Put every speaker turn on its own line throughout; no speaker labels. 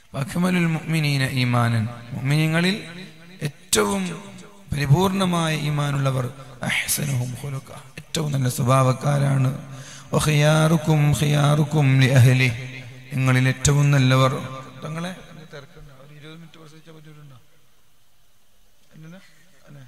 അഖ്മലുൽ മുഅ്മിനീന ഈമാനൻ മുഅ്മിനീങ്ങളിൽ ഏറ്റവും പരിപൂർണമായ ഈമാനുള്ളവർ അഹ്സനുഹും ഖുലുഖ ഏറ്റവും നല്ല സ്വഭാവക്കാരാണ് വഖിയാറുക്കും ഖിയാറുക്കും ലിഅഹ്ലി നിങ്ങളിൽ ഏറ്റവും നല്ലവർ തങ്ങളെ തിരക്കുണ്ടോ ഒരു ഇരുപത് മിനിറ്റ് പ്രസവിച്ചാൽ പറ്റൂരുണ്ടോ ഇല്ലല്ലോ അല്ലേ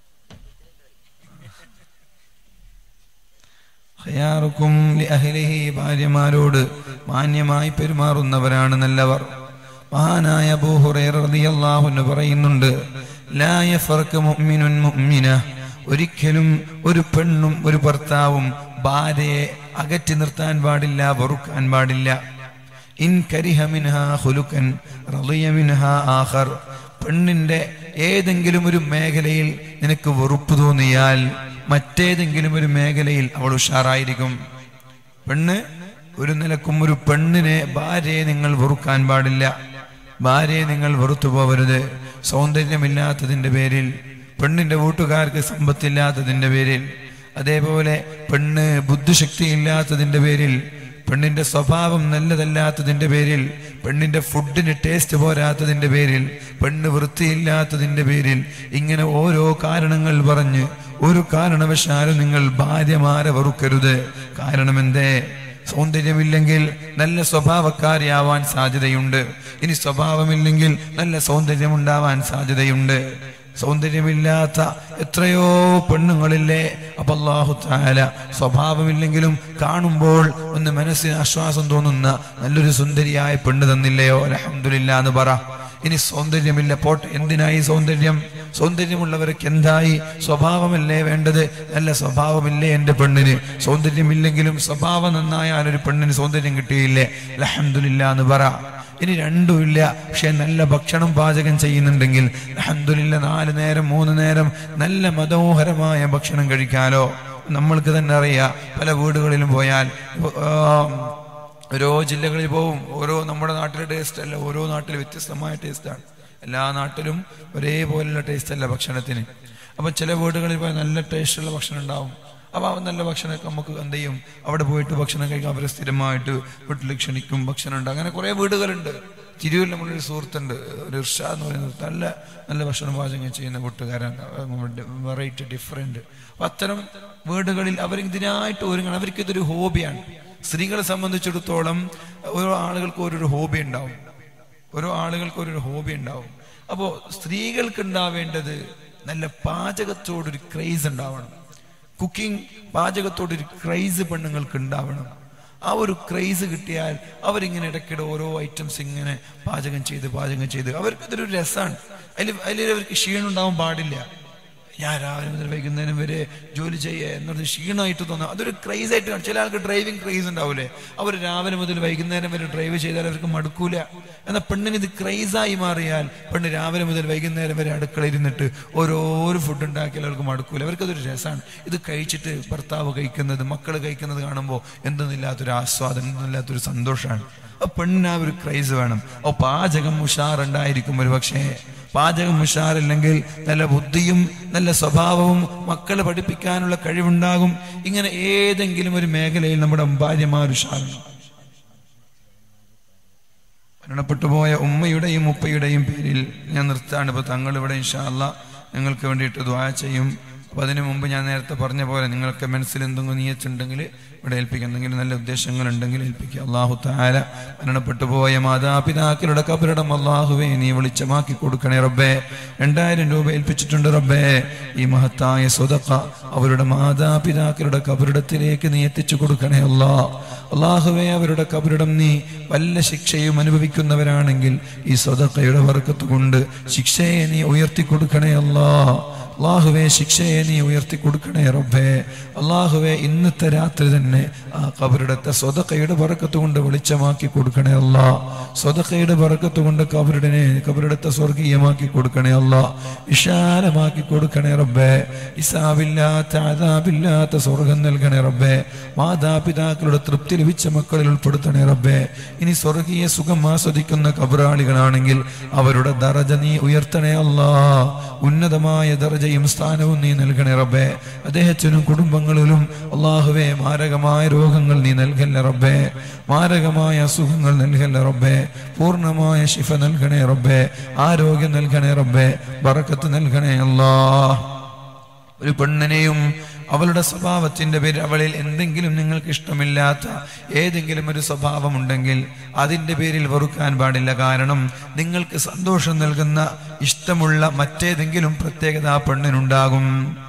ഖിയാറുക്കും ലിഅഹ്ലിഹി ഭാര്യമാരോട് മാന്യമായി പെരുമാറുന്നവരാണ് നല്ലവർ മഹാനായ അബൂ ഹുറൈറ റളിയല്ലാഹു അൻഹു പറയുന്നുണ്ട് ലാ യഫർഖു മുഅ്മിനുൻ മുഅ്മിന ഒരിക്കലും ഒരു പെണ്ണും ഒരു ഭർത്താവും ഭാര്യയെ അകറ്റി നിർത്താൻ പാടില്ല വെറുക്കാൻ പാടില്ല ഇൻ കരിഹ മിൻഹാ ഖുലുഖൻ റളിയ മിൻഹാ ആഖർ പെണ്ണിന്റെ ഏതെങ്കിലും ഒരു മേഖലയിൽ നിനക്ക് വെറുപ്പ് തോന്നിയാൽ മറ്റേതെങ്കിലും ഒരു മേഖലയിൽ അവൾ ഉഷാറായിരിക്കും പെണ്ണ് ഒരു നിലക്കും ഒരു പെണ്ണിനെ ഭാര്യയെ നിങ്ങൾ വെറുക്കാൻ പാടില്ല ഭാര്യയെ നിങ്ങൾ വെറുത്തു പോവരുത് സൗന്ദര്യമില്ലാത്തതിന്റെ പേരിൽ പെണ്ണിന്റെ വീട്ടുകാർക്ക് സമ്പത്തില്ലാത്തതിന്റെ പേരിൽ അതേപോലെ പെണ്ണ് ബുദ്ധിശക്തി ഇല്ലാത്തതിന്റെ പേരിൽ പെണ്ണിന്റെ സ്വഭാവം നല്ലതല്ലാത്തതിന്റെ പേരിൽ പെണ്ണിന്റെ ഫുഡിന് ടേസ്റ്റ് പോരാത്തതിന്റെ പേരിൽ പെണ്ണ് വൃത്തിയില്ലാത്തതിന്റെ പേരിൽ ഇങ്ങനെ ഓരോ കാരണങ്ങൾ പറഞ്ഞ് ഒരു കാരണവശാലും നിങ്ങൾ ഭാര്യമാരെ വെറുക്കരുത് കാരണം എന്തേ സൗന്ദര്യമില്ലെങ്കിൽ നല്ല സ്വഭാവക്കാരിയാവാൻ സാധ്യതയുണ്ട് ഇനി സ്വഭാവമില്ലെങ്കിൽ നല്ല സൗന്ദര്യമുണ്ടാവാൻ സാധ്യതയുണ്ട് സൗന്ദര്യമില്ലാത്ത എത്രയോ പെണ്ണുങ്ങളില്ലേ അപ്പൊ അള്ളാഹു താല സ്വഭാവമില്ലെങ്കിലും കാണുമ്പോൾ ഒന്ന് മനസ്സിന് ആശ്വാസം തോന്നുന്ന നല്ലൊരു സുന്ദരിയായ പെണ്ണ് തന്നില്ലയോ അലഹമില്ല എന്ന് പറ ഇനി സൗന്ദര്യമില്ല പോട്ടെ എന്തിനായി സൗന്ദര്യം സൗന്ദര്യമുള്ളവർക്ക് എന്തായി സ്വഭാവമല്ലേ വേണ്ടത് നല്ല സ്വഭാവമില്ലേ എന്റെ പെണ്ണിന് സൗന്ദര്യമില്ലെങ്കിലും സ്വഭാവം നന്നായാൽ ഒരു പെണ്ണിന് സൗന്ദര്യം കിട്ടിയില്ലേ അലഹമില്ല എന്ന് പറ ഇനി രണ്ടുമില്ല പക്ഷെ നല്ല ഭക്ഷണം പാചകം ചെയ്യുന്നുണ്ടെങ്കിൽ അഹമ്മദില്ല നാല് നേരം മൂന്ന് നേരം നല്ല മനോഹരമായ ഭക്ഷണം കഴിക്കാലോ നമ്മൾക്ക് തന്നെ അറിയാം പല വീടുകളിലും പോയാൽ ആ, ഓരോ ജില്ലകളിൽ പോവും ഓരോ നമ്മുടെ നാട്ടിലെ ടേസ്റ്റ് അല്ല ഓരോ നാട്ടിലും വ്യത്യസ്തമായ ടേസ്റ്റാണ് എല്ലാ നാട്ടിലും ഒരേപോലുള്ള ടേസ്റ്റ് അല്ല ഭക്ഷണത്തിന് അപ്പൊ ചില വീടുകളിൽ പോയാൽ നല്ല ടേസ്റ്റുള്ള ഭക്ഷണം ഉണ്ടാവും അപ്പൊ അവൻ നല്ല ഭക്ഷണമൊക്കെ നമുക്ക് എന്ത് ചെയ്യും അവിടെ പോയിട്ട് ഭക്ഷണം കഴിക്കാൻ അവരെ സ്ഥിരമായിട്ട് വീട്ടിൽ ക്ഷണിക്കും ഭക്ഷണം ഉണ്ട് അങ്ങനെ കുറെ വീടുകളുണ്ട് തിരൂരിൽ നമ്മളൊരു സുഹൃത്തുണ്ട് ഒരു ഇർഷ എന്ന് പറയുന്നത് നല്ല നല്ല ഭക്ഷണം പാചകം ചെയ്യുന്ന കൂട്ടുകാരാണ് വെറൈറ്റി ഡിഫറെന്റ് അപ്പൊ അത്തരം വീടുകളിൽ അവർ ഇതിനായിട്ട് ഒരുങ്ങണം അവർക്ക് ഇതൊരു ഹോബിയാണ് സ്ത്രീകളെ സംബന്ധിച്ചിടത്തോളം ഓരോ ആളുകൾക്ക് ഓരോരു ഹോബി ഉണ്ടാവും ഓരോ ആളുകൾക്ക് ഓരോ ഹോബി ഉണ്ടാവും അപ്പോ സ്ത്രീകൾക്ക് ഉണ്ടാവേണ്ടത് നല്ല പാചകത്തോടൊരു ക്രൈസ് ഉണ്ടാവണം കുക്കിംഗ് പാചകത്തോടൊരു ക്രൈസ് പെണ്ണുങ്ങൾക്ക് ഉണ്ടാവണം ആ ഒരു ക്രൈസ് കിട്ടിയാൽ അവരിങ്ങനെ ഇടയ്ക്കിടെ ഓരോ ഐറ്റംസ് ഇങ്ങനെ പാചകം ചെയ്ത് പാചകം ചെയ്ത് അവർക്ക് ഇതൊരു രസമാണ് അതിൽ അതിൽ അവർക്ക് ക്ഷീണം ഉണ്ടാവാൻ പാടില്ല ഞാൻ രാവിലെ മുതൽ വൈകുന്നേരം വരെ ജോലി ചെയ്യുക എന്നത് ക്ഷീണമായിട്ട് തോന്നുന്നു അതൊരു ക്രൈസ് ആയിട്ട് കാണും ചില ആൾക്ക് ഡ്രൈവിംഗ് ക്രൈസ് ഉണ്ടാവൂലേ അവർ രാവിലെ മുതൽ വൈകുന്നേരം വരെ ഡ്രൈവ് ചെയ്താൽ അവർക്ക് മടുക്കൂല എന്നാൽ പെണ്ണിന് ഇത് ക്രൈസായി മാറിയാൽ പെണ്ണ് രാവിലെ മുതൽ വൈകുന്നേരം വരെ അടുക്കളയിൽ ഇരുന്നിട്ട് ഓരോരോ ഫുഡ് ഉണ്ടാക്കിയാൽ അവർക്ക് മടുക്കൂല അവർക്കതൊരു രസമാണ് ഇത് കഴിച്ചിട്ട് ഭർത്താവ് കഴിക്കുന്നത് മക്കൾ കഴിക്കുന്നത് കാണുമ്പോൾ എന്തെന്നില്ലാത്തൊരു ആസ്വാദനം എന്തെന്നില്ലാത്തൊരു സന്തോഷമാണ് ആ പെണ്ണിന് ആ ഒരു ക്രൈസ് വേണം ഓ പാചകം ഉഷാറുണ്ടായിരിക്കും ഒരു പക്ഷേ പാചകം ഉഷാറില്ലെങ്കിൽ നല്ല ബുദ്ധിയും നല്ല സ്വഭാവവും മക്കളെ പഠിപ്പിക്കാനുള്ള കഴിവുണ്ടാകും ഇങ്ങനെ ഏതെങ്കിലും ഒരു മേഖലയിൽ നമ്മുടെ ഭാര്യമാർ ഉഷാറുണ്ട് മരണപ്പെട്ടു പോയ ഉമ്മയുടെയും ഉപ്പയുടെയും പേരിൽ ഞാൻ നിർത്താണ് ഇപ്പൊ തങ്ങൾ ഇവിടെ ഇൻഷാല്ല നിങ്ങൾക്ക് വേണ്ടിയിട്ട് ദ്വാ ചെയ്യും അപ്പൊ അതിനു മുമ്പ് ഞാൻ നേരത്തെ പറഞ്ഞ പോലെ നിങ്ങൾക്ക് മനസ്സിൽ എന്തെങ്കിലും നീയച്ചുണ്ടെങ്കിൽ ഇവിടെ ഏൽപ്പിക്കുക എന്തെങ്കിലും നല്ല ഉദ്ദേശങ്ങൾ ഉണ്ടെങ്കിൽ ഏൽപ്പിക്കുക അള്ളാഹു താര മരണപ്പെട്ടു പോയ മാതാപിതാക്കളുടെ കബറിടം അള്ളാഹുവെ നീ വെളിച്ചമാക്കി കൊടുക്കണേ റബ്ബേ രണ്ടായിരം രൂപ ഏൽപ്പിച്ചിട്ടുണ്ട് റബ്ബേ ഈ മഹത്തായ സ്വതക്ക അവരുടെ മാതാപിതാക്കളുടെ കബറിടത്തിലേക്ക് നീ എത്തിച്ചു കൊടുക്കണേ അല്ലാ അള്ളാഹുവെ അവരുടെ കബറിടം നീ വല്ല ശിക്ഷയും അനുഭവിക്കുന്നവരാണെങ്കിൽ ഈ സ്വതക്കയുടെ വർക്കത്ത് കൊണ്ട് ശിക്ഷയെ നീ ഉയർത്തി കൊടുക്കണേ അല്ലാ അള്ളാഹുവെ ശിക്ഷയെ നീ ഉയർത്തി കൊടുക്കണേ റബ്ബേ അള്ളാഹുവെ ഇന്നത്തെ രാത്രി തന്നെ ആ കബറിടത്തെ സ്വതക്കയുടെ പറക്കത്ത് കൊണ്ട് വെളിച്ചമാക്കി കൊടുക്കണേ അല്ല സ്വതക്കയുടെ പറക്കത്ത് കൊണ്ട് കബറിടനെ കബറിടത്തെ സ്വർഗീയമാക്കി കൊടുക്കണേ അല്ല വിശാലമാക്കി കൊടുക്കണേ റബ്ബേ ഇസാബില്ലാത്ത ആദാബില്ലാത്ത സ്വർഗം നൽകണേ റബ്ബേ മാതാപിതാക്കളുടെ തൃപ്തി ലഭിച്ച മക്കളിൽ ഉൾപ്പെടുത്തണേ റബ്ബേ ഇനി സ്വർഗീയ സുഖം ആസ്വദിക്കുന്ന കബറാളികളാണെങ്കിൽ അവരുടെ ദറജ നീ ഉയർത്തണേ അല്ലാ ഉന്നതമായ ദറജ ദറജയും സ്ഥാനവും നീ നൽകണേ റബ്ബേ അദ്ദേഹത്തിനും കുടുംബങ്ങളിലും അള്ളാഹുവേ മാരകമായ രോഗങ്ങൾ നീ നൽകല്ലേ റബ്ബേ മാരകമായ അസുഖങ്ങൾ നൽകല്ലേ റബ്ബേ പൂർണ്ണമായ ശിഫ നൽകണേ റബ്ബേ ആരോഗ്യം നൽകണേ റബ്ബേ ബറക്കത്ത് നൽകണേ അല്ലാ ഒരു പെണ്ണിനെയും അവളുടെ സ്വഭാവത്തിന്റെ പേരിൽ അവളിൽ എന്തെങ്കിലും നിങ്ങൾക്ക് ഇഷ്ടമില്ലാത്ത ഏതെങ്കിലും ഒരു സ്വഭാവമുണ്ടെങ്കിൽ അതിന്റെ പേരിൽ വെറുക്കാൻ പാടില്ല കാരണം നിങ്ങൾക്ക് സന്തോഷം നൽകുന്ന ഇഷ്ടമുള്ള മറ്റേതെങ്കിലും പ്രത്യേകത ആ പെണ്ണിനുണ്ടാകും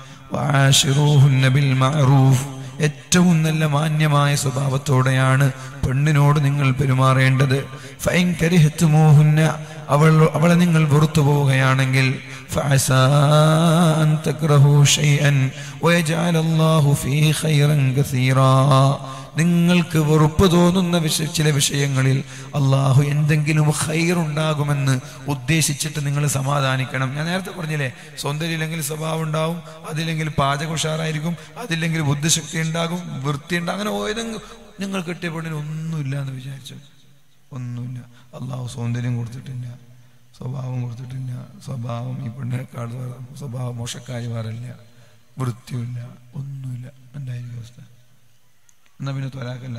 വആശിറൂഹുന്ന ബിൽ മഅറൂഫ് ഏറ്റവും നല്ല മാന്യമായ സ്വഭാവത്തോടെയാണ് പെണ്ണിനോട് നിങ്ങൾ പെരുമാറേണ്ടത് ഫൈൻ കരിഹത്തുമോഹുന്ന അവൾ അവളെ നിങ്ങൾ വെറുത്തു പോവുകയാണെങ്കിൽ فعسى أن تكرهوا شيئا ويجعل الله فيه خيرا كثيرا നിങ്ങൾക്ക് വെറുപ്പ് തോന്നുന്ന വിഷ ചില വിഷയങ്ങളിൽ അള്ളാഹു എന്തെങ്കിലും ഹൈറുണ്ടാകുമെന്ന് ഉദ്ദേശിച്ചിട്ട് നിങ്ങൾ സമാധാനിക്കണം ഞാൻ നേരത്തെ പറഞ്ഞില്ലേ സൗന്ദര്യമില്ലെങ്കിൽ സ്വഭാവം ഉണ്ടാവും അതില്ലെങ്കിൽ പാചക ഉഷാറായിരിക്കും അതില്ലെങ്കിൽ ബുദ്ധിശക്തി ഉണ്ടാകും വൃത്തി ഉണ്ടാകും അങ്ങനെ ഏതെങ്കിലും നിങ്ങൾ കിട്ടിയ പെണ്ണിന് ഒന്നുമില്ല എന്ന് വിചാരിച്ചു ഒന്നുമില്ല അള്ളാഹു സൗന്ദര്യം കൊടുത്തിട്ടില്ല സ്വഭാവം കൊടുത്തിട്ടില്ല സ്വഭാവം ഈ പെണ്ണിനേക്കാൾ സ്വഭാവം മോശക്കാരി മാറില്ല വൃത്തിയില്ല ഒന്നുമില്ല എന്തായിരിക്കും അവസ്ഥ എന്നാ പിന്നെ ത്വരാക്കല്ല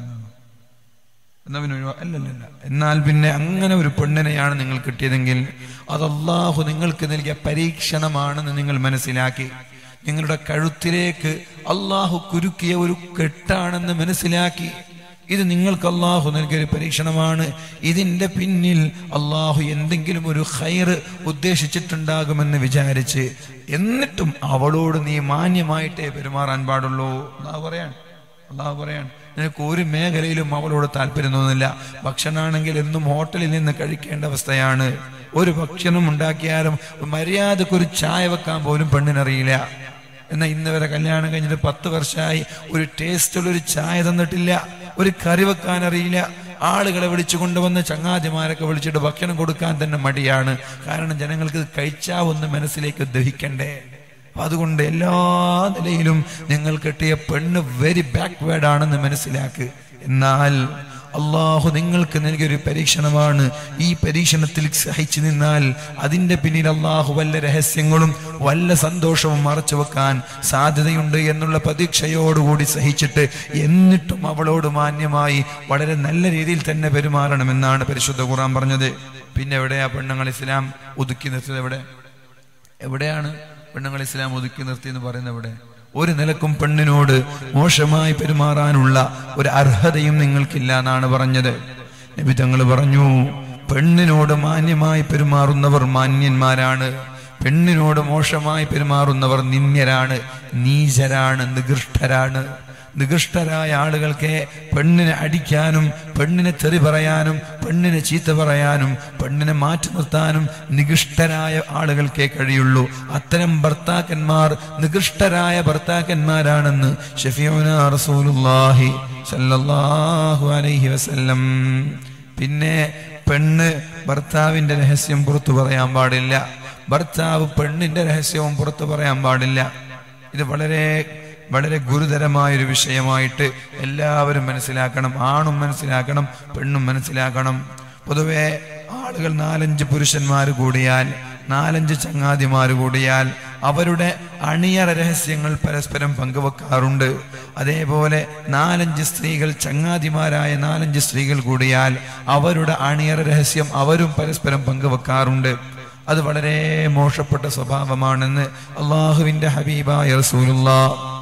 എന്നാ പിന്നെ ഒഴിവാ അല്ലല്ല എന്നാൽ പിന്നെ അങ്ങനെ ഒരു പെണ്ണിനെയാണ് നിങ്ങൾ കിട്ടിയതെങ്കിൽ അത് അള്ളാഹു നിങ്ങൾക്ക് നൽകിയ പരീക്ഷണമാണെന്ന് നിങ്ങൾ മനസ്സിലാക്കി നിങ്ങളുടെ കഴുത്തിലേക്ക് അള്ളാഹു കുരുക്കിയ ഒരു കെട്ടാണെന്ന് മനസ്സിലാക്കി ഇത് നിങ്ങൾക്ക് അള്ളാഹു നൽകിയ ഒരു പരീക്ഷണമാണ് ഇതിന്റെ പിന്നിൽ അള്ളാഹു എന്തെങ്കിലും ഒരു ഹൈർ ഉദ്ദേശിച്ചിട്ടുണ്ടാകുമെന്ന് വിചാരിച്ച് എന്നിട്ടും അവളോട് നീ മാന്യമായിട്ടേ പെരുമാറാൻ പാടുള്ളൂ അള്ളാഹു പറയാണ് അള്ളാഹു പറയാണ് നിനക്ക് ഒരു മേഖലയിലും അവളോട് താല്പര്യം തോന്നുന്നില്ല ഭക്ഷണമാണെങ്കിൽ എന്നും ഹോട്ടലിൽ നിന്ന് കഴിക്കേണ്ട അവസ്ഥയാണ് ഒരു ഭക്ഷണം ഉണ്ടാക്കിയാലും മര്യാദക്ക് ഒരു ചായ വെക്കാൻ പോലും പെണ്ണിനറിയില്ല എന്നാൽ ഇന്ന് വരെ കല്യാണം കഴിഞ്ഞിട്ട് പത്ത് വർഷമായി ഒരു ടേസ്റ്റുള്ള ഒരു ചായ തന്നിട്ടില്ല ഒരു കറി വെക്കാൻ അറിയില്ല ആളുകളെ വിളിച്ചു കൊണ്ടുവന്ന് ചങ്ങാതിമാരൊക്കെ വിളിച്ചിട്ട് ഭക്ഷണം കൊടുക്കാൻ തന്നെ മടിയാണ് കാരണം ജനങ്ങൾക്ക് ഇത് കഴിച്ചാവൊന്ന് മനസ്സിലേക്ക് ദഹിക്കണ്ടേ അപ്പൊ അതുകൊണ്ട് എല്ലാ നിലയിലും നിങ്ങൾ കെട്ടിയ പെണ്ണ് വെരി ബാക്ക്വേർഡ് ആണെന്ന് മനസ്സിലാക്ക് എന്നാൽ അള്ളാഹു നിങ്ങൾക്ക് നൽകിയൊരു പരീക്ഷണമാണ് ഈ പരീക്ഷണത്തിൽ സഹിച്ചു നിന്നാൽ അതിന്റെ പിന്നിൽ അള്ളാഹു വല്ല രഹസ്യങ്ങളും വല്ല സന്തോഷവും മറച്ചു വെക്കാൻ സാധ്യതയുണ്ട് എന്നുള്ള പ്രതീക്ഷയോടുകൂടി സഹിച്ചിട്ട് എന്നിട്ടും അവളോട് മാന്യമായി വളരെ നല്ല രീതിയിൽ തന്നെ പെരുമാറണമെന്നാണ് പരിശുദ്ധ ഖുറാൻ പറഞ്ഞത് പിന്നെ എവിടെയാ പെണ്ണുങ്ങൾ ഇസ്ലാം ഒതുക്കി നിർത്തിയത് എവിടെ എവിടെയാണ് പെണ്ണുങ്ങൾ ഇസ്ലാം ഒതുക്കി നിർത്തി എന്ന് പറയുന്നത് എവിടെ ഒരു നിലക്കും പെണ്ണിനോട് മോശമായി പെരുമാറാനുള്ള ഒരു അർഹതയും നിങ്ങൾക്കില്ല എന്നാണ് പറഞ്ഞത് നബി തങ്ങൾ പറഞ്ഞു പെണ്ണിനോട് മാന്യമായി പെരുമാറുന്നവർ മാന്യന്മാരാണ് പെണ്ണിനോട് മോശമായി പെരുമാറുന്നവർ നിന്ദ്യരാണ് നീചരാണ് നികൃഷ്ടരാണ് നികൃഷ്ടരായ ആളുകൾക്ക് പെണ്ണിനെ അടിക്കാനും പെണ്ണിനെ തെറി പറയാനും പെണ്ണിനെ ചീത്ത പറയാനും പെണ്ണിനെ മാറ്റി നിർത്താനും നികൃഷ്ടരായ ആളുകൾക്കേ കഴിയുള്ളൂ അത്തരം ഭർത്താക്കന്മാർ നികൃഷ്ടരായ ഭർത്താക്കന്മാരാണെന്ന് ഷഫീഉന റസൂലുള്ളാഹി സല്ലല്ലാഹു അലൈഹി വസല്ലം പിന്നെ പെണ്ണ് ഭർത്താവിന്റെ രഹസ്യം പുറത്തു പറയാൻ പാടില്ല ഭർത്താവ് പെണ്ണിന്റെ രഹസ്യവും പുറത്തു പറയാൻ പാടില്ല ഇത് വളരെ വളരെ ഗുരുതരമായ ഒരു വിഷയമായിട്ട് എല്ലാവരും മനസ്സിലാക്കണം ആണും മനസ്സിലാക്കണം പെണ്ണും മനസ്സിലാക്കണം പൊതുവെ ആളുകൾ നാലഞ്ച് പുരുഷന്മാർ കൂടിയാൽ നാലഞ്ച് ചങ്ങാതിമാർ കൂടിയാൽ അവരുടെ അണിയറ രഹസ്യങ്ങൾ പരസ്പരം പങ്കുവെക്കാറുണ്ട് അതേപോലെ നാലഞ്ച് സ്ത്രീകൾ ചങ്ങാതിമാരായ നാലഞ്ച് സ്ത്രീകൾ കൂടിയാൽ അവരുടെ അണിയറ രഹസ്യം അവരും പരസ്പരം പങ്കുവെക്കാറുണ്ട് അത് വളരെ മോശപ്പെട്ട സ്വഭാവമാണെന്ന് അള്ളാഹുവിന്റെ ഹബീബായ റസൂലുള്ളാ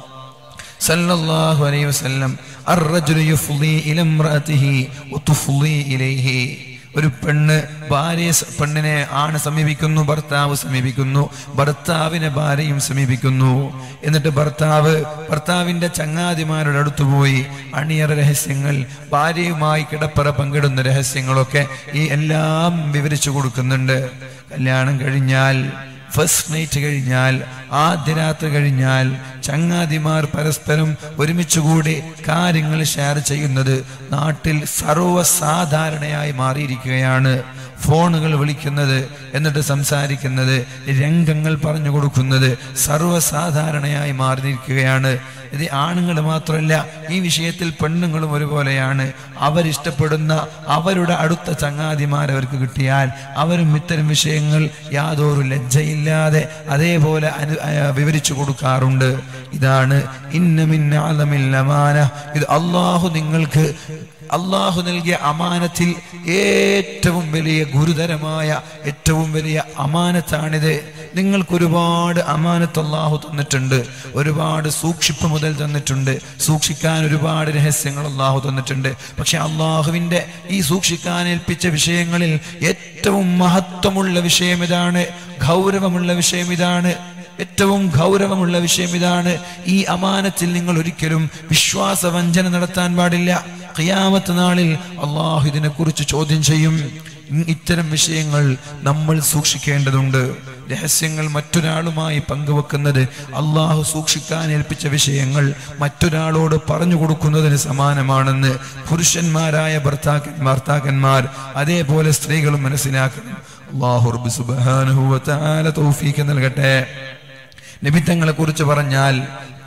സല്ലല്ലാഹു അലൈഹി വസല്ലം അർറജുലു യുഫ്ളി ഇല ഇംറഅതിഹി വതുഫ്ളി ഇലൈഹി ഒരു പെണ്ണ് ഭാര്യ പെണ്ണിനെ ആണ് സമീപിക്കുന്നു ഭർത്താവ് സമീപിക്കുന്നു ഭർത്താവിനെ ഭാര്യയും സമീപിക്കുന്നു എന്നിട്ട് ഭർത്താവ് ഭർത്താവിന്റെ ചങ്ങാതിമാരുടെ അടുത്ത് പോയി അണിയറ രഹസ്യങ്ങൾ ഭാര്യയുമായി കിടപ്പറ പങ്കിടുന്ന രഹസ്യങ്ങളൊക്കെ ഈ എല്ലാം വിവരിച്ചു കൊടുക്കുന്നുണ്ട് കല്യാണം കഴിഞ്ഞാൽ ഫസ്റ്റ് നൈറ്റ് കഴിഞ്ഞാൽ ആദ്യ രാത്രി കഴിഞ്ഞാൽ ചങ്ങാതിമാർ പരസ്പരം ഒരുമിച്ചുകൂടി കാര്യങ്ങൾ ഷെയർ ചെയ്യുന്നത് നാട്ടിൽ സർവ്വസാധാരണയായി മാറിയിരിക്കുകയാണ് ഫോണുകൾ വിളിക്കുന്നത് എന്നിട്ട് സംസാരിക്കുന്നത് രംഗങ്ങൾ പറഞ്ഞു കൊടുക്കുന്നത് സർവ്വസാധാരണയായി മാറി നിൽക്കുകയാണ് ഇത് ആണുങ്ങൾ മാത്രമല്ല ഈ വിഷയത്തിൽ പെണ്ണുങ്ങളും ഒരുപോലെയാണ് അവരിഷ്ടപ്പെടുന്ന അവരുടെ അടുത്ത ചങ്ങാതിമാർ അവർക്ക് കിട്ടിയാൽ അവരും ഇത്തരം വിഷയങ്ങൾ യാതൊരു ലജ്ജയില്ലാതെ അതേപോലെ അനു ആ, വിവരിച്ചു കൊടുക്കാറുണ്ട് ഇതാണ് ഇന്നമിന്നാലമില്ലമാന ഇത് അള്ളാഹു നിങ്ങൾക്ക് അള്ളാഹു നൽകിയ അമാനത്തിൽ ഏറ്റവും വലിയ ഗുരുതരമായ ഏറ്റവും വലിയ അമാനത്താണിത് നിങ്ങൾക്ക് ഒരുപാട് അമാനത്ത് അള്ളാഹു തന്നിട്ടുണ്ട് ഒരുപാട് സൂക്ഷിപ്പ് മുതൽ തന്നിട്ടുണ്ട് സൂക്ഷിക്കാൻ ഒരുപാട് രഹസ്യങ്ങൾ അള്ളാഹു തന്നിട്ടുണ്ട് പക്ഷെ അള്ളാഹുവിന്റെ ഈ സൂക്ഷിക്കാൻ ഏൽപ്പിച്ച വിഷയങ്ങളിൽ ഏറ്റവും മഹത്വമുള്ള വിഷയം ഇതാണ് ഗൗരവമുള്ള വിഷയം ഇതാണ് ഏറ്റവും ഗൗരവമുള്ള വിഷയം ഇതാണ് ഈ അമാനത്തിൽ നിങ്ങൾ ഒരിക്കലും വിശ്വാസവഞ്ചന നടത്താൻ പാടില്ല ഖിയാമത്ത് നാളിൽ അള്ളാഹു ഇതിനെ കുറിച്ച് ചോദ്യം ചെയ്യും ഇ- ഇത്തരം വിഷയങ്ങൾ നമ്മൾ സൂക്ഷിക്കേണ്ടതുണ്ട് രഹസ്യങ്ങൾ മറ്റൊരാളുമായി പങ്കുവെക്കുന്നത് അള്ളാഹു സൂക്ഷിക്കാൻ ഏൽപ്പിച്ച വിഷയങ്ങൾ മറ്റൊരാളോട് പറഞ്ഞു കൊടുക്കുന്നതിന് സമാനമാണെന്ന് പുരുഷന്മാരായ ഭർത്താക്കൻ ഭർത്താക്കന്മാർ അതേപോലെ സ്ത്രീകളും മനസ്സിലാക്കണം അള്ളാഹു റബ്ബ് സുബ്ഹാനഹു വ തആല തൗഫീഖ് നൽകട്ടെ നിമിത്തങ്ങളെ കുറിച്ച് പറഞ്ഞാൽ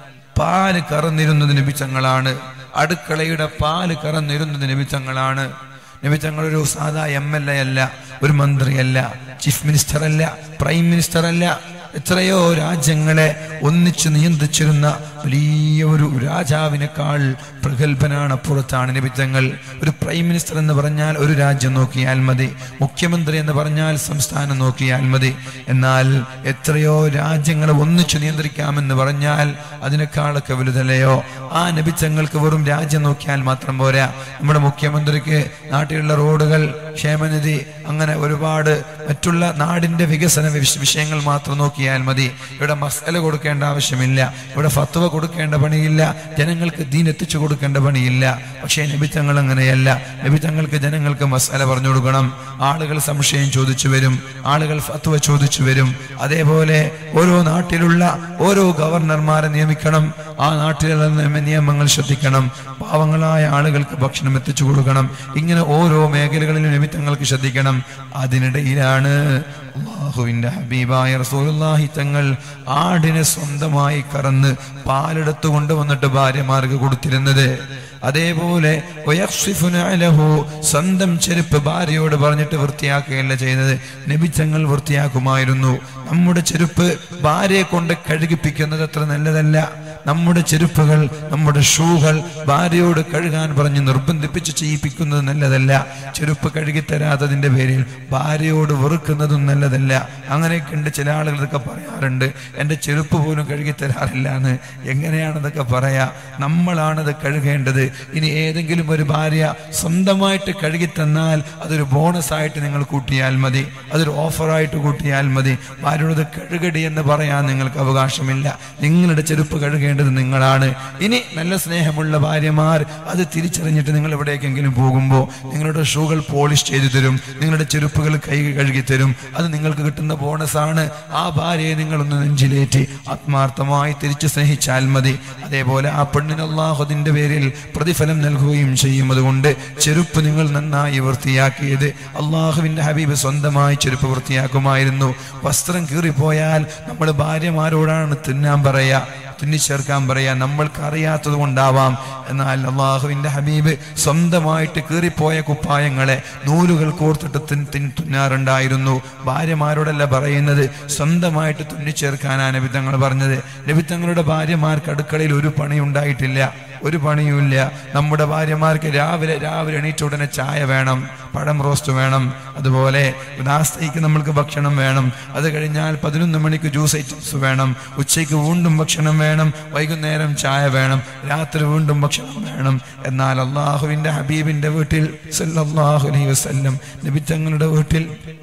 പാല് കറന്നിരുന്നത് നിമിത്തങ്ങളാണ് അടുക്കളയുടെ പാല് കറന്നിരുന്നത് നിമിത്തങ്ങളാണ് നിമിത്തങ്ങൾ ഒരു സാധാ എം എൽ എ അല്ല ഒരു മന്ത്രിയല്ല ചീഫ് മിനിസ്റ്റർ അല്ല പ്രൈം മിനിസ്റ്റർ അല്ല എത്രയോ രാജ്യങ്ങളെ ഒന്നിച്ച് നിയന്ത്രിച്ചിരുന്ന വലിയ ഒരു രാജാവിനേക്കാൾ പ്രഗത്ഭനാണ് അപ്പുറത്താണ് നിമിത്തങ്ങൾ ഒരു പ്രൈം മിനിസ്റ്റർ എന്ന് പറഞ്ഞാൽ ഒരു രാജ്യം നോക്കിയാൽ മതി മുഖ്യമന്ത്രി എന്ന് പറഞ്ഞാൽ സംസ്ഥാനം നോക്കിയാൽ മതി എന്നാൽ എത്രയോ രാജ്യങ്ങളെ ഒന്നിച്ചു നിയന്ത്രിക്കാമെന്ന് പറഞ്ഞാൽ അതിനേക്കാളൊക്കെ വലുതല്ലയോ ആ നബിച്ചങ്ങൾക്ക് വെറും രാജ്യം നോക്കിയാൽ മാത്രം പോരാ നമ്മുടെ മുഖ്യമന്ത്രിക്ക് നാട്ടിലുള്ള റോഡുകൾ ക്ഷേമനിധി അങ്ങനെ ഒരുപാട് മറ്റുള്ള നാടിന്റെ വികസന വിഷ- വിഷയങ്ങൾ മാത്രം നോക്കിയാൽ മതി ഇവിടെ മസാല കൊടുക്കേണ്ട ആവശ്യമില്ല ഇവിടെ ഫത്വ കൊടുക്കേണ്ട പണിയില്ല ജനങ്ങൾക്ക് ദീൻ എത്തിച്ചു കൊടുക്കേണ്ട പണിയില്ല പക്ഷേ നബിത്തങ്ങൾ അങ്ങനെയല്ല നബിത്തങ്ങൾക്ക് ജനങ്ങൾക്ക് മസാല പറഞ്ഞു കൊടുക്കണം ആളുകൾ സംശയം ചോദിച്ചു വരും ആളുകൾ ഫത്വ ചോദിച്ചു വരും അതേപോലെ ഓരോ നാട്ടിലുള്ള ഓരോ ഗവർണർമാരെ നിയമിക്കണം ആ നാട്ടിലുള്ള നിയമ- നിയമങ്ങൾ ശ്രദ്ധിക്കണം പാവങ്ങളായ ആളുകൾക്ക് ഭക്ഷണം എത്തിച്ചു കൊടുക്കണം ഇങ്ങനെ ഓരോ മേഖലകളിലും നിമിത്തങ്ങൾക്ക് ശ്രദ്ധിക്കണം അതിനിടയിലാണ് അള്ളാഹുവിന്റെ ഹബീബായ റസൂലുള്ളാഹി തങ്ങൾ ആടിനെ സ്വന്തമായി കറന്ന് പാലെടുത്തു കൊണ്ടുവന്നിട്ട് ഭാര്യമാർക്ക് കൊടുത്തിരുന്നത് അതേപോലെ വയഖ്സിഫു നഅലഹു, സ്വന്തം ചെരുപ്പ് ഭാര്യയോട് പറഞ്ഞിട്ട് വൃത്തിയാക്കുകയല്ല ചെയ്തത് നബിച്ചങ്ങൾ വൃത്തിയാക്കുമായിരുന്നു നമ്മുടെ ചെരുപ്പ് ഭാര്യയെ കൊണ്ട് കഴുകിപ്പിക്കുന്നത് അത്ര നല്ലതല്ല നമ്മുടെ ചെരുപ്പുകൾ നമ്മുടെ ഷൂകൾ ഭാര്യയോട് കഴുകാൻ പറഞ്ഞ് നിർബന്ധിപ്പിച്ച് ചെയ്യിപ്പിക്കുന്നത് നല്ലതല്ല ചെരുപ്പ് കഴുകിത്തരാത്തതിന്റെ പേരിൽ ഭാര്യയോട് വെറുക്കുന്നതും നല്ലതല്ല അങ്ങനെയൊക്കെ ഉണ്ട് ചില ആളുകൾ ഇതൊക്കെ പറയാറുണ്ട് എൻ്റെ ചെരുപ്പ് പോലും കഴുകിത്തരാറില്ല എന്ന് എങ്ങനെയാണതൊക്കെ പറയാ നമ്മളാണത് കഴുകേണ്ടത് ഇനി ഏതെങ്കിലും ഒരു ഭാര്യ സ്വന്തമായിട്ട് കഴുകിത്തന്നാൽ അതൊരു ബോണസ് ആയിട്ട് നിങ്ങൾ കൂട്ടിയാൽ മതി അതൊരു ഓഫറായിട്ട് കൂട്ടിയാൽ മതി ഭാര്യയോട് കഴുകടി എന്ന് പറയാൻ നിങ്ങൾക്ക് അവകാശമില്ല നിങ്ങളുടെ ചെരുപ്പ് കഴുകേണ്ടത് നിങ്ങളാണ് ഇനി നല്ല സ്നേഹമുള്ള ഭാര്യമാർ അത് തിരിച്ചറിഞ്ഞിട്ട് നിങ്ങൾ എവിടേക്കെങ്കിലും പോകുമ്പോൾ നിങ്ങളുടെ ഷൂകൾ പോളിഷ് ചെയ്തു തരും നിങ്ങളുടെ ചെരുപ്പുകൾ കൈ കഴുകി തരും അത് നിങ്ങൾക്ക് കിട്ടുന്ന ബോണസാണ് ആ ഭാര്യയെ നിങ്ങളൊന്ന് നെഞ്ചിലേറ്റി ആത്മാർത്ഥമായി തിരിച്ചു സ്നേഹിച്ചാൽ മതി അതേപോലെ ആ പെണ്ണിന് അള്ളാഹു അതിന്റെ പേരിൽ പ്രതിഫലം നൽകുകയും ചെയ്യും അതുകൊണ്ട് ചെരുപ്പ് നിങ്ങൾ നന്നായി വൃത്തിയാക്കിയത് അള്ളാഹുവിന്റെ ഹബീബ് സ്വന്തമായി ചെരുപ്പ് വൃത്തിയാക്കുമായിരുന്നു വസ്ത്രം കീറിപ്പോയാൽ നമ്മൾ ഭാര്യമാരോടാണ് തിന്നാൻ പറയാ തുന്നിച്ചേർക്കാൻ പറയാ നമ്മൾക്ക് അറിയാത്തത് കൊണ്ടാവാം എന്നാൽ അള്ളാഹുവിന്റെ ഹബീബ് സ്വന്തമായിട്ട് കീറിപ്പോയ കുപ്പായങ്ങളെ നൂലുകൾ കോർത്തിട്ട് തിൻ തിൻ തുന്നാറുണ്ടായിരുന്നു ഭാര്യമാരോടല്ല പറയുന്നത് സ്വന്തമായിട്ട് തുന്നിച്ചേർക്കാനാണ് നബിത്തങ്ങൾ പറഞ്ഞത് നബിത്തങ്ങളുടെ ഭാര്യമാർക്ക് അടുക്കളയിൽ ഒരു പണി ഉണ്ടായിട്ടില്ല ഒരു പണിയുമില്ല നമ്മുടെ ഭാര്യമാർക്ക് രാവിലെ രാവിലെ എണീറ്റ ഉടനെ ചായ വേണം പഴം റോസ്റ്റ് വേണം അതുപോലെ നാസ്തയ്ക്ക് നമ്മൾക്ക് ഭക്ഷണം വേണം അത് കഴിഞ്ഞാൽ പതിനൊന്ന് മണിക്ക് ജ്യൂസ് ഐറ്റംസ് വേണം ഉച്ചയ്ക്ക് വീണ്ടും ഭക്ഷണം വേണം വൈകുന്നേരം ചായ വേണം രാത്രി വീണ്ടും ഭക്ഷണം വേണം എന്നാൽ അള്ളാഹുവിന്റെ ഹബീബിന്റെ വീട്ടിൽ സല്ലല്ലാഹു അലൈഹി വസല്ലം നബിത്തങ്ങളുടെ വീട്ടിൽ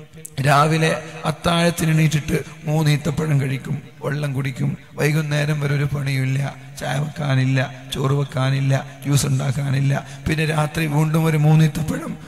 രാവിലെ അത്താഴത്തിന് എണീറ്റിട്ട് മൂന്ന് ഈത്തപ്പഴം കഴിക്കും വെള്ളം കുടിക്കും വൈകുന്നേരം വരെ ഒരു പണിയുമില്ല ചായ വെക്കാനില്ല ചോറ് വെക്കാനില്ല ജ്യൂസ് ഉണ്ടാക്കാനില്ല പിന്നെ രാത്രി വീണ്ടും ഒരു മൂന്ന് ഈത്തപ്പഴം ഒരു ഗ്ലാസ്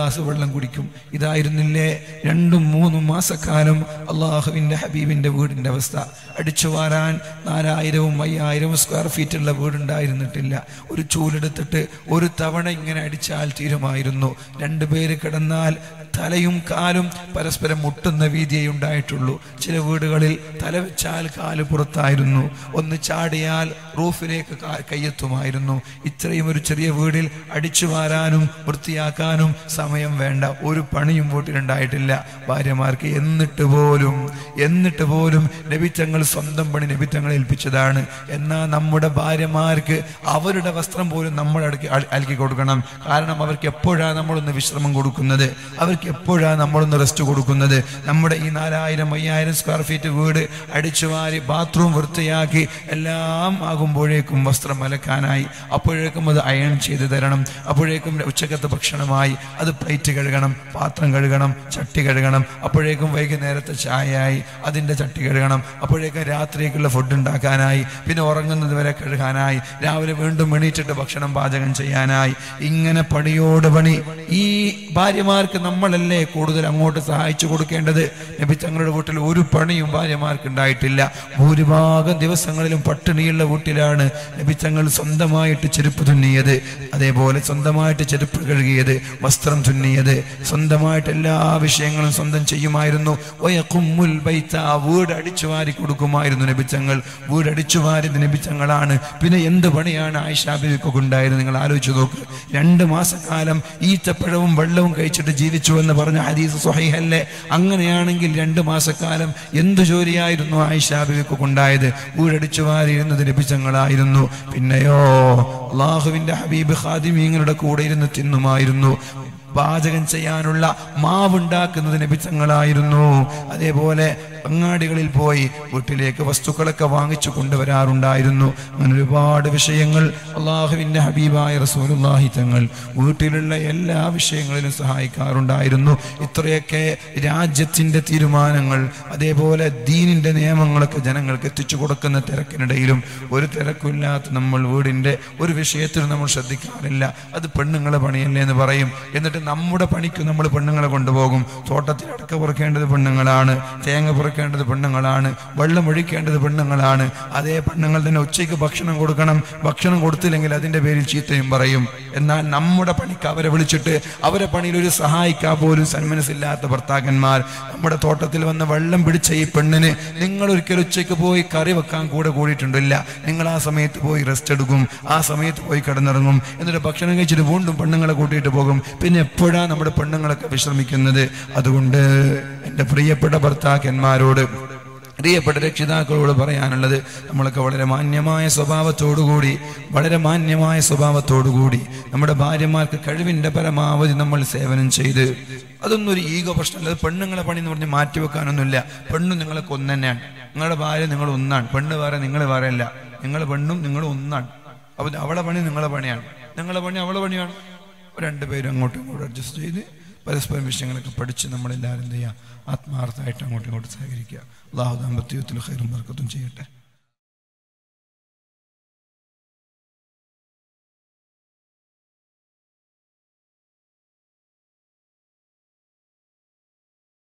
ഗ്ലാസ് വെള്ളം കുടിക്കും ഇതായിരുന്നില്ലേ രണ്ടും മൂന്നും മാസക്കാലം അള്ളാഹുവിൻ്റെ ഹബീബിൻ്റെ വീടിൻ്റെ അവസ്ഥ അടിച്ചു വാരാൻ നാലായിരവും അയ്യായിരവും സ്ക്വയർ ഫീറ്റുള്ള വീടുണ്ടായിരുന്നിട്ടില്ല ഒരു ചൂലെടുത്തിട്ട് ഒരു തവണ ഇങ്ങനെ അടിച്ചാൽ തീരുമായിരുന്നു രണ്ടുപേര് കിടന്നാൽ തലയും കാലും പരസ്പരം മുട്ടുന്ന വീതിയേ ഉണ്ടായിട്ടുള്ളൂ ചില വീടുകളിൽ തല വെച്ചാൽ കാല് പുറത്തായിരുന്നു ഒന്ന് ചാടിയാൽ റൂഫിലേക്ക് കാ- കയ്യെത്തുമായിരുന്നു ഇത്രയും ഒരു ചെറിയ വീടിൽ അടിച്ചു വാരാനും വൃത്തിയാക്കാനും സമയം വേണ്ട ഒരു പണിയും വീട്ടിലുണ്ടായിട്ടില്ല ഭാര്യമാർക്ക് എന്നിട്ട് പോലും എന്നിട്ട് പോലും നബിത്തങ്ങൾ സ്വന്തം പണി നബിത്തങ്ങളെ ഏൽപ്പിച്ചതാണ് എന്നാൽ നമ്മുടെ ഭാര്യമാർക്ക് അവരുടെ വസ്ത്രം പോലും നമ്മൾ അടുക്കി അൽ- അലക്കി കൊടുക്കണം കാരണം അവർക്ക് എപ്പോഴാണ് നമ്മളൊന്ന് വിശ്രമം കൊടുക്കുന്നത് അവർക്ക് എപ്പോഴാണ് നമ്മളൊന്ന് റെസ്റ്റ് കൊടുക്കുന്നത് നമ്മുടെ ഈ നാലായിരം അയ്യായിരം സ്ക്വയർ ഫീറ്റ് വീട് അടിച്ചു വാരി ബാത്റൂം വൃത്തിയാക്കി എല്ലാം ആകുമ്പോഴേക്കും വസ്ത്രം അലക്കാനായി അപ്പോഴേക്കും അത് അയൺ ചെയ്ത് തരണം അപ്പോഴേക്കും ഉച്ചക്കത്തെ ഭക്ഷണമായി അത് പ്ലേറ്റ് കഴുകണം പാത്രം കഴുകണം ചട്ടി കഴുകണം അപ്പോഴേക്കും വൈകുന്നേരത്തെ ചായയായി അതിൻ്റെ ചട്ടി കഴുകണം അപ്പോഴേക്കും രാത്രിക്കുള്ള ഫുഡ് ഉണ്ടാക്കാനായി പിന്നെ ഉറങ്ങുന്നത് വരെ കഴുകാനായി രാവിലെ വീണ്ടും എണീറ്റിട്ട് ഭക്ഷണം പാചകം ചെയ്യാനായി ഇങ്ങനെ പണിയോട് പണി ഈ ഭാര്യമാർക്ക് നമ്മളല്ലേ കൂടുതൽ അങ്ങോട്ട് സഹായിച്ചു കൊടുക്കേണ്ടത് നബി തങ്ങളുടെ വീട്ടിൽ ഒരു പണിയും ഭാര്യമാർക്ക് ഉണ്ടായിട്ടില്ല ഭൂരിഭാഗം ദിവസങ്ങളിലും പട്ടിണിയുള്ള വീട്ടിലാണ് നബി തങ്ങൾ സ്വന്തമായിട്ട് ചെരുപ്പ് തുന്നിയത് അതേപോലെ സ്വന്തമായിട്ട് ചെരുപ്പ് കഴുകിയത് വസ്ത്രം തുന്നിയത് സ്വന്തമായിട്ട് എല്ലാ വിഷയങ്ങളും സ്വന്തം ചെയ്യുമായിരുന്നു വയഖുമ്മുൽ ബൈത്ത ആ വീട് അടിച്ചു വാരി കൊടുക്കുമായിരുന്നു നബിച്ചങ്ങൾ വീട് അടിച്ചു വാരിയത് നബിച്ചങ്ങളാണ് പിന്നെ എന്ത് പണിയാണ് ആയിഷാബിക്കൊക്കെ ഉണ്ടായിരുന്നത് നിങ്ങൾ ആലോചിച്ച് നോക്ക് രണ്ട് മാസക്കാലം ഈത്തപ്പഴവും വെള്ളവും കഴിച്ചിട്ട് ജീവിച്ചു എന്ന് പറഞ്ഞ ഹദീസ് സ്വഹീഹല്ലേ അങ്ങനെയാണെങ്കിൽ രണ്ട് മാസക്കാലം എന്ത് ജോലിയായിരുന്നു ആയിഷാബിക്കൊക്കെ ഉണ്ടായത് വീടടിച്ചു വാരിയിരുന്നത് ലഭിച്ചങ്ങളായിരുന്നു പിന്നെയോ അള്ളാഹുവിന്റെ ഹബീബ് ഖാദിമീങ്ങളുടെ കൂടെ ഇരുന്ന് തിന്നുമായിരുന്നു പാചകം ചെയ്യാനുള്ള മാവുണ്ടാക്കുന്നത് നബിത്തങ്ങളായിരുന്നു അതേപോലെ അങ്ങാടികളിൽ പോയി വീട്ടിലേക്ക് വസ്തുക്കളൊക്കെ വാങ്ങിച്ചു കൊണ്ടുവരാറുണ്ടായിരുന്നു അങ്ങനെ ഒരുപാട് വിഷയങ്ങൾ അള്ളാഹുവിൻ്റെ ഹബീബായ റസൂലുള്ളാഹി തങ്ങൾ വീട്ടിലുള്ള എല്ലാ വിഷയങ്ങളിലും സഹായിക്കാറുണ്ടായിരുന്നു ഇത്രയൊക്കെ രാജ്യത്തിൻ്റെ തീരുമാനങ്ങൾ അതേപോലെ ദീനിൻ്റെ നിയമങ്ങളൊക്കെ ജനങ്ങൾക്ക് എത്തിച്ചു കൊടുക്കുന്ന തിരക്കിനിടയിലും ഒരു തിരക്കില്ലാത്ത നമ്മൾ വീടിൻ്റെ ഒരു വിഷയത്തിൽ നമ്മൾ ശ്രദ്ധിക്കാറില്ല അത് പെണ്ണുങ്ങളെ പണിയല്ലേ എന്ന് പറയും എന്നിട്ട് നമ്മുടെ പണിക്ക് നമ്മൾ പെണ്ണുങ്ങളെ കൊണ്ടുപോകും തോട്ടത്തിൽ അടക്ക പുറക്കേണ്ടത് പെണ്ണുങ്ങളാണ് തേങ്ങ പുറക്കേണ്ടത് പെണ്ണുങ്ങളാണ് വെള്ളം ഒഴിക്കേണ്ടത് പെണ്ണുങ്ങളാണ് അതേ പെണ്ണുങ്ങൾ തന്നെ ഉച്ചയ്ക്ക് ഭക്ഷണം കൊടുക്കണം ഭക്ഷണം കൊടുത്തില്ലെങ്കിൽ അതിന്റെ പേരിൽ ചീത്തയും പറയും എന്നാൽ നമ്മുടെ പണിക്ക് അവരെ വിളിച്ചിട്ട് അവരെ പണിയിൽ ഒരു സഹായിക്കാൻ പോലും സന്മനസ്സില്ലാത്ത ഭർത്താക്കന്മാർ നമ്മുടെ തോട്ടത്തിൽ വന്ന് വെള്ളം പിടിച്ച ഈ പെണ്ണിന് നിങ്ങൾ ഒരിക്കൽ ഉച്ചയ്ക്ക് പോയി കറി വെക്കാൻ കൂടെ കൂടിയിട്ടുണ്ടില്ല നിങ്ങൾ ആ സമയത്ത് പോയി റെസ്റ്റ് എടുക്കും ആ സമയത്ത് പോയി കിടന്നിറങ്ങും എന്നിട്ട് ഭക്ഷണം കഴിച്ചിട്ട് വീണ്ടും പെണ്ണുങ്ങളെ കൂട്ടിയിട്ട് പോകും പിന്നെ എപ്പോഴാണ് നമ്മുടെ പെണ്ണുങ്ങളൊക്കെ വിശ്രമിക്കുന്നത് അതുകൊണ്ട് എൻ്റെ പ്രിയപ്പെട്ട ഭർത്താക്കന്മാരോട് പ്രിയപ്പെട്ട രക്ഷിതാക്കളോട് പറയാനുള്ളത് നമ്മളൊക്കെ വളരെ മാന്യമായ സ്വഭാവത്തോടുകൂടി വളരെ മാന്യമായ സ്വഭാവത്തോടുകൂടി നമ്മുടെ ഭാര്യമാർക്ക് കഴിവിൻ്റെ പരമാവധി നമ്മൾ സേവനം ചെയ്ത് അതൊന്നും ഒരു ഈഗോ പ്രശ്നമല്ല അത് പെണ്ണുങ്ങളെ പണി എന്ന് പറഞ്ഞ് മാറ്റിവെക്കാനൊന്നുമില്ല പെണ്ണും നിങ്ങളൊക്കെ ഒന്ന് തന്നെയാണ് നിങ്ങളുടെ ഭാര്യ നിങ്ങൾ ഒന്നാണ് പെണ്ണ് വേറെ നിങ്ങൾ വേറെ അല്ല നിങ്ങൾ പെണ്ണും നിങ്ങൾ ഒന്നാണ് അപ്പോൾ അവളെ പണി നിങ്ങളെ പണിയാണ് നിങ്ങളെ പണി അവളെ പണിയാണ് രണ്ടുപേരും അങ്ങോട്ടും ഇങ്ങോട്ടും അഡ്ജസ്റ്റ് ചെയ്ത് പരസ്പരം വിഷയങ്ങളൊക്കെ പഠിച്ച് നമ്മളെല്ലാവരും എന്ത് ചെയ്യുക ആത്മാർത്ഥമായിട്ട് അങ്ങോട്ടും ഇങ്ങോട്ടും സഹകരിക്കുക അള്ളാഹു ദാമ്പത്യത്തിൽ ഹൈറും ബർക്കത്തും ചെയ്യട്ടെ